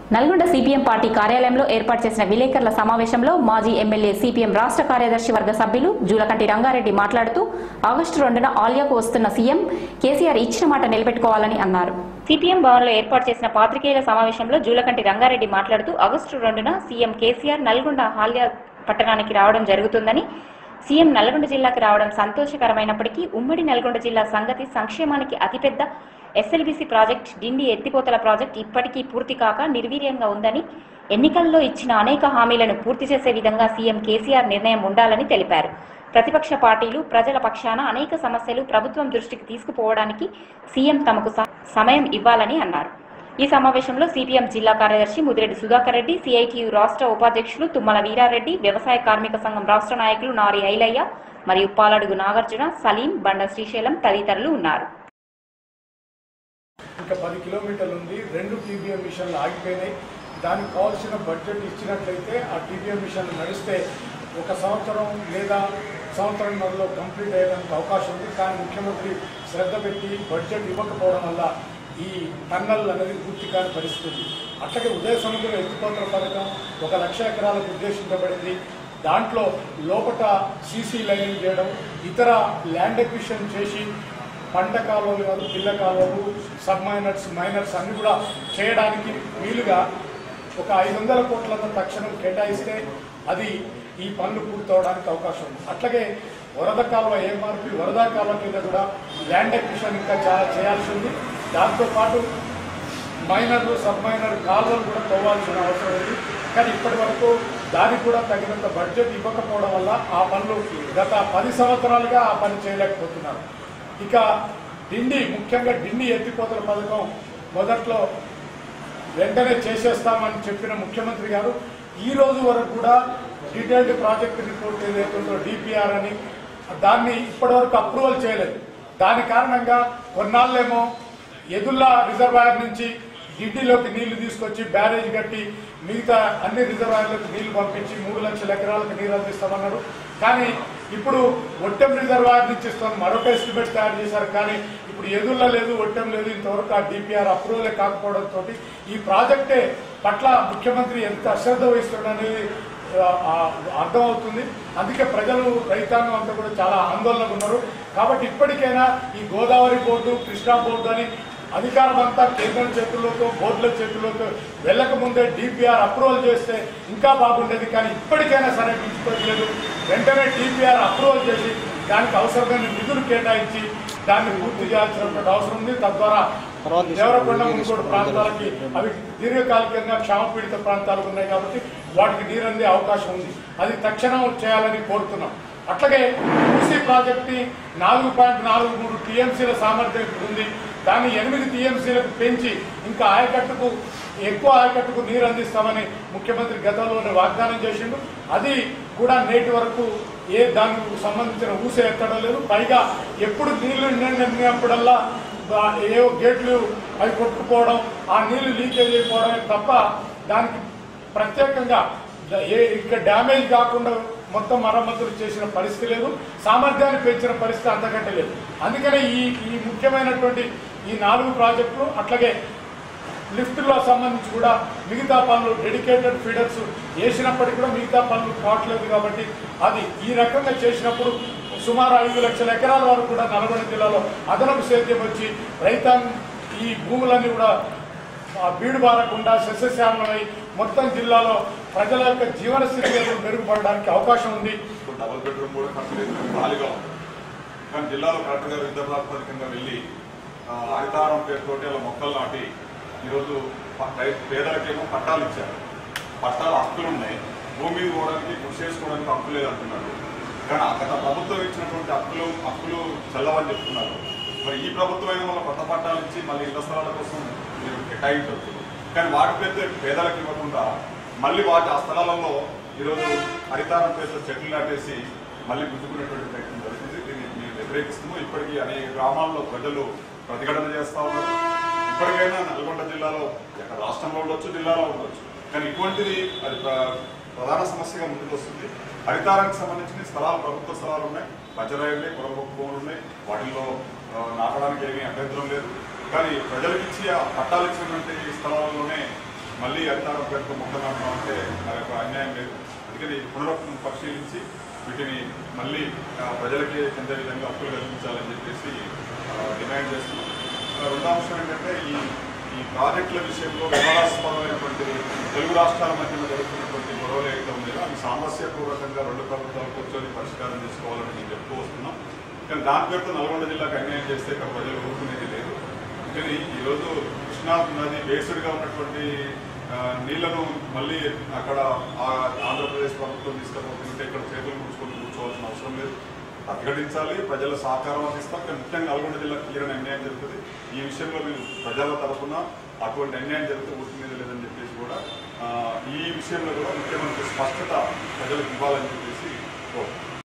Nalgonda CPM party కార్యాలయంలో ఏర్పాటు చేసిన విలేకరుల సమావేశంలో మాజీ ఎమ్మెల్యే సిపిఎం రాష్ట్ర కార్యదర్శి వర్గ సభ్యులు జూలకంటి రంగారెడ్డి మాట్లాడుతూ ఆగస్టు రెండున ఆలియాకు వస్తున్న సీఎం కేసీఆర్ ఇచ్చిన మాట నిలబెట్టుకోవాలని అన్నారు సిపిఎం భవన్లో ఏర్పాటు చేసిన పాత్రికేయుల సమావేశంలో జూలకంటి రంగారెడ్డి మాట్లాడుతూ ఆగస్టు రెండున సీఎం కేసీఆర్ నల్గొండ హాలియా పట్టణానికి రావడం జరుగుతుందని సీఎం నల్గొండ జిల్లాకు రావడం సంతోషకరమైనప్పటికీ ఉమ్మడి నల్గొండ జిల్లా సంగతి సంక్షేమానికి అతిపెద్ద ఎస్ఎల్బీసీ ప్రాజెక్ట్ డిండి ఎత్తిపోతల ప్రాజెక్ట్ ఇప్పటికీ పూర్తి కాక నిర్వీర్యంగా ఉందని ఎన్నికల్లో ఇచ్చిన అనేక హామీలను పూర్తి చేసే విధంగా సీఎం కేసీఆర్ నిర్ణయం ఉండాలని తెలిపారు ప్రతిపక్ష పార్టీలు ప్రజల పక్షాన అనేక సమస్యలు ప్రభుత్వం దృష్టికి తీసుకుపోవడానికి సీఎం తమకు స- సమయం ఇవ్వాలని అన్నారు ఈ సమావేశంలో సిపిఎం జిల్లా కార్యదర్శి ముదిరెడ్డి సుధాకర్ రెడ్డి సిఐటియు రాష్ట్ర ఉపాధ్యక్షులు తుమ్మల వీరారెడ్డి వ్యవసాయ కార్మిక సంఘం రాష్ట్ర నాయకులు నారి ఐలయ్య మరియు పాలడుగు నాగార్జున సలీం బండ శ్రీశైలం తదితరులు ఉన్నారు ఇంకా పది కిలోమీటర్లు ఉంది రెండు టీబీఎం మిషన్లు ఆగిపోయినాయి దానికి కావాల్సిన బడ్జెట్ ఇచ్చినట్లయితే ఆ టీబీఎం మిషన్లు నడిస్తే ఒక సంవత్సరం లేదా సంవత్సరంలో కంప్లీట్ అయ్యడానికి అవకాశం ఉంది కానీ ముఖ్యమంత్రి శ్రద్ధ పెట్టి బడ్జెట్ ఇవ్వకపోవడం వల్ల ఈ టన్నల్ అనేది పూర్తి కాని పరిస్థితి ఉంది. అట్లాగే ఉదయ సముద్రం ఎత్తిపోతల పథకం ఒక లక్ష ఎకరాలకు ఉద్దేశించబడింది దాంట్లో లోపట సీసీ లైనింగ్ చేయడం ఇతర ల్యాండ్ ఎక్విషన్ చేసి పంట కాలువలు కాదు పిల్ల కాలువలు సబ్ మైనర్స్ మైనర్స్ అన్ని కూడా చేయడానికి వీలుగా ఒక ఐదు వందల కోట్లను తక్షణం కేటాయిస్తే అది ఈ పనులు పూర్తవడానికి అవకాశం ఉంది అట్లాగే వరద కాలువ ఏమార్పి వరద కాలువ కింద కూడా ల్యాండ్ ఎక్విషన్ ఇంకా చాలా చేయాల్సి ఉంది దాంతోపాటు మైనర్లు సబ్ మైనర్ కాలువలు కూడా తవ్వాల్సిన అవసరం ఉంది కానీ ఇప్పటి వరకు దానికి కూడా తగినంత బడ్జెట్ ఇవ్వకపోవడం వల్ల ఆ పనులు గత పది సంవత్సరాలుగా ఆ పని చేయలేకపోతున్నారు ఇక డిండి ముఖ్యంగా డిండి ఎత్తిపోతల పథకం మొదట్లో వెంటనే చేసేస్తామని చెప్పిన ముఖ్యమంత్రి గారు ఈ రోజు వరకు కూడా డీటెయిల్డ్ ప్రాజెక్ట్ రిపోర్ట్ ఏదైతుందో డిపిఆర్ అని దాన్ని ఇప్పటివరకు అప్రూవల్ చేయలేదు దాని కారణంగా కొన్నాళ్ళేమో ఎదుల్లా రిజర్వాయర్ నుంచి గిడ్డిలోకి నీళ్లు తీసుకొచ్చి బ్యారేజ్ కట్టి మిగతా అన్ని రిజర్వాయర్లకు నీళ్లు పంపించి మూడు లక్షల ఎకరాలకు నీరు అందిస్తామన్నారు కానీ ఇప్పుడు ఒట్టెం రిజర్వాయర్ నుంచి ఇస్తాం మరొక ఎస్టిమేట్ తయారు చేశారు కానీ ఇప్పుడు ఎదుర్ల లేదు ఒట్టెం లేదు ఇంతవరకు ఆ డిపిఆర్ అప్రూవల్ కాకపోవడంతో ఈ ప్రాజెక్టే పట్ల ముఖ్యమంత్రి ఎంత అశ్రద్ధ వహిస్తున్నాడనేది ఆ, అర్థమవుతుంది అందుకే ప్రజలు రైతాంగం అంతా కూడా చాలా ఆందోళనగా ఉన్నారు కాబట్టి ఇప్పటికైనా ఈ గోదావరి బోర్డు కృష్ణా బోర్డు అని అధికారం అంతా కేంద్రం చేతుల్లోకి బోర్డుల చేతుల్లోకి వెళ్ళక ముందే డిపిఆర్ అప్రూవల్ చేస్తే ఇంకా బాగుండేది కానీ ఇప్పటికైనా సరే మించిపోయలేదు వెంటనే డిపిఆర్ అప్రూవల్ చేసి దానికి అవసరమైన నిధులు కేటాయించి దాన్ని పూర్తి చేయాల్సినటువంటి అవసరం ఉంది తద్వారా దేవరకొండ మున్కోడు ప్రాంతాలకి అవి దీర్ఘకాలికంగా క్షామపీడిత ప్రాంతాలు ఉన్నాయి కాబట్టి వాటికి నీరు అందే అవకాశం ఉంది అది తక్షణం చేయాలని కోరుతున్నాం అట్లాగే మూసీ ప్రాజెక్ట్ ని నాలుగు పాయింట్ నాలుగు మూడు టీఎంసీల సామర్థ్యం ఉంది దాన్ని ఎనిమిది టీఎంసీలకు పెంచి ఇంకా ఆయకట్టుకు ఎక్కువ ఆయకట్టుకు నీరు అందిస్తామని ముఖ్యమంత్రి గతంలోనే వాగ్దానం చేసిండు అది కూడా నేటి వరకు ఏ దానికి సంబంధించిన ఊసే ఎత్తడం లేదు పైగా ఎప్పుడు నీళ్లు నిండినప్పుడల్లా ఆ ఏవో గేట్లు అవి కొట్టుకుపోవడం ఆ నీళ్లు లీకేజ్ అయిపోవడమే తప్ప దానికి ప్రత్యేకంగా ద- ఏ ఇక్కడ డ్యామేజ్ కాకుండా మొత్తం మరమ్మతులు చేసిన పరిస్థితి లేదు సామర్థ్యాన్ని పెంచిన పరిస్థితి అంతకంటే లేదు అందుకనే ఈ ఈ ముఖ్యమైనటువంటి ఈ నాలుగు ప్రాజెక్టులు అట్లాగే లిఫ్ట్లో సంబంధించి కూడా మిగతా పనులు డెడికేటెడ్ ఫీడర్స్ వేసినప్పటికీ కూడా మిగతా పనులు కావట్లేదు కాబట్టి అది ఈ రకంగా చేసినప్పుడు సుమారు ఐదు లక్షల ఎకరాల వరకు కూడా నల్గొండ జిల్లాలో అదనపు సేద్యం వచ్చి రైతాంగం ఈ భూములన్నీ కూడా ఆ, బీడు బారకుండా సస్యశ్యామలమై మొత్తం జిల్లాలో ప్రజల యొక్క జీవన స్థితిగతులు మెరుగుపడడానికి అవకాశం ఉంది డబుల్ బెడ్రూమ్ కూడా కంప్లీట్ ఖాళీగా ఉంది కానీ జిల్లాలో కలెక్టర్ గారు యుద్ధ ప్రాతిపదికంగా వెళ్ళి ఆ, హరితారం పేరుతోటి అలా మొక్కలు నాటి ఈరోజు ప- రై- పేదలకేమో పట్టాలు ఇచ్చారు పట్టాలు హక్కులు ఉన్నాయి భూమి మీద పోవడానికి కృషి చేసుకోవడానికి హక్కు లేదంటున్నారు కానీ ఆ గత ప్రభుత్వం ఇచ్చినటువంటి హక్కులు హక్కులు చల్లవని చెప్తున్నారు మరి ఈ ప్రభుత్వం అయినా మళ్ళీ కొత్త పట్టాలు ఇచ్చి మళ్ళీ ఇళ్ల స్థలాల కోసం మీరు కేటాయించవచ్చు కానీ వాటి పేరుతో పేదలకు ఇవ్వకుండా మళ్ళీ వాటి ఆ స్థలాలలో ఈరోజు హరితారం పేరుతో చెట్లు నాటేసి మళ్ళీ గుంజుకునేటువంటి ప్రయత్నం జరుగుతుంది దీన్ని మేము వ్యతిరేకిస్తున్నాము ఇప్పటికీ అనేక గ్రామాల్లో ప్రజలు ప్రతిఘటన చేస్తా ఉన్నారు ఇప్పటికైనా నల్గొండ జిల్లాలో ఎక్కడ రాష్ట్రంలో ఉండొచ్చు జిల్లాలో ఉండొచ్చు కానీ ఇటువంటిది అది ప్ర- ప్రధాన సమస్యగా ముందుకు వస్తుంది హరితారానికి సంబంధించిన స్థలాలు ప్రభుత్వ స్థలాలు ఉన్నాయి పంచరాయి ఉన్నాయి పొరపొక్క భూములు ఉన్నాయి వాటిల్లో ఆ, నాటడానికి ఏమీ అభ్యంతరం లేదు కానీ ప్రజలకు ఇచ్చి ఆ పట్టాలు ఇచ్చినటువంటి స్థలాల్లోనే మళ్ళీ హరితారం పేరుతో మొక్క నాటడం అంటే మరి ఒక అన్యాయం లేదు అందుకని ఈ పునరుద్ధరణ పరిశీలించి వీటిని మళ్ళీ ఆ, ప్రజలకి చెందే విధంగా హక్కులు కల్పించాలని చెప్పేసి ఆ, డిమాండ్ చేస్తున్నాం ఆ, రెండో అంశం ఏంటంటే ఈ ఈ ప్రాజెక్టుల విషయంలో వివాదాస్పదమైనటువంటి తెలుగు రాష్ట్రాల మధ్య జరుగుతున్నటువంటి గొడవలు ఏవైతే ఉన్నాయో అవి సామస్యపూర్వకంగా రెండు ప్రభుత్వాలు కూర్చొని పరిష్కారం చేసుకోవాలని మేము చెప్తూ వస్తున్నాం కానీ దాని పేరుతో నల్గొండ జిల్లాకు అన్యాయం చేస్తే ఇక్కడ ప్రజలు ఊరుకునేది లేదు కానీ ఈరోజు కృష్ణా నది బేస్డ్గా ఉన్నటువంటి ఆ, నీళ్లను మళ్ళీ అక్కడ ఆ ఆంధ్రప్రదేశ్ ప్రభుత్వం తీసుకుపోతుంటే ఇక్కడ చేతులు కూర్చొని కూర్చోవాల్సిన అవసరం లేదు ప్రతిఘటించాలి ప్రజల సహకారం అందిస్తాం కానీ ముఖ్యంగా నల్గొండ జిల్లాకు తీరని అన్యాయం జరుగుతుంది ఈ విషయంలో మేము ప్రజల తరఫున అటువంటి అన్యాయం జరిగితే ఊరుకునేది లేదని చెప్పేసి కూడా ఆ, ఈ విషయంలో కూడా ముఖ్యమంత్రి స్పష్టత ప్రజలకు ఇవ్వాలని చెప్పేసి కోరుతున్నాం